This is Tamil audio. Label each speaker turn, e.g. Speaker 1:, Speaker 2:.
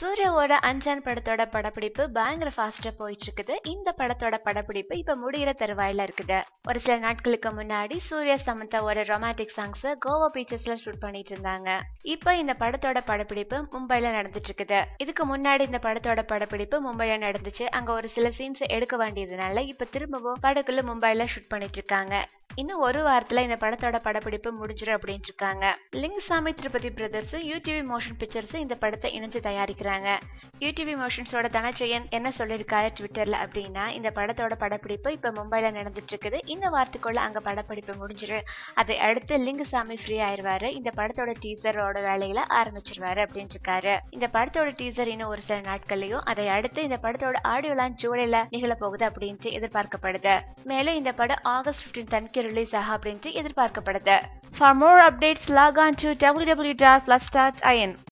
Speaker 1: சூர்யாவோட அஞ்சான் படத்தோட படப்பிடிப்பு பயங்கர ஃபாஸ்டா போயிட்டு இருக்குது இந்த படத்தோட படப்பிடிப்பு இப்ப முடிகிற தருவாயில இருக்குது ஒரு சில நாட்களுக்கு முன்னாடி சூர்யா சமந்தாவோட ரொமான்டிக் சாங்ஸ் கோவா பீச்சஸ்ல ஷூட் பண்ணிட்டு இருந்தாங்க இப்ப இந்த படத்தோட படப்பிடிப்பு மும்பைல நடந்துட்டு இருக்குது இதுக்கு முன்னாடி இந்த படத்தோட படப்பிடிப்பு மும்பைல நடந்துச்சு அங்க ஒரு சில சீன்ஸ் எடுக்க வேண்டியதுனால இப்ப திரும்பவும் படக்குள்ள மும்பைல ஷூட் பண்ணிட்டு இருக்காங்க இன்னும் ஒரு வாரத்துல இந்த படத்தோட படப்பிடிப்பு முடிஞ்சிடும் அப்படின்னு இருக்காங்க Lingusamy Tirupati brothers UTV motion pictures இந்த படத்தை இணைஞ்சு தயாரிக்கிறாங்க யூடிவி மோஷன்ஸோட தனச்செயன் என்ன சொல்லியிருக்காரு ட்விட்டர்ல அப்படின்னா இந்த படத்தோட படப்பிடிப்பு இப்ப மும்பைல நடந்துட்டு இருக்குது இந்த வாரத்துக்குள்ள அங்க படப்பிடிப்பு முடிஞ்சிரு அதை அடுத்து லிங்குசாமி ஃப்ரீ ஆயிருவாரு இந்த படத்தோட டீசரோட வேலையில ஆரம்பிச்சிருவாரு அப்படின்னு இருக்காரு இந்த படத்தோட டீசர் இன்னும் ஒரு சில நாட்கள்லயும் அதை அடுத்து இந்த படத்தோட ஆடியோ லான்ச் ஜூலைல நிகழ போகுது அப்படின்ட்டு எதிர்பார்க்கப்படுது மேலும் இந்த படம் ஆகஸ்ட் 15 தனிக்கு ரிலீஸ் ஆகும் அப்படின்ட்டு எதிர்பார்க்கப்படுது For more updates, log on to www.plus.in.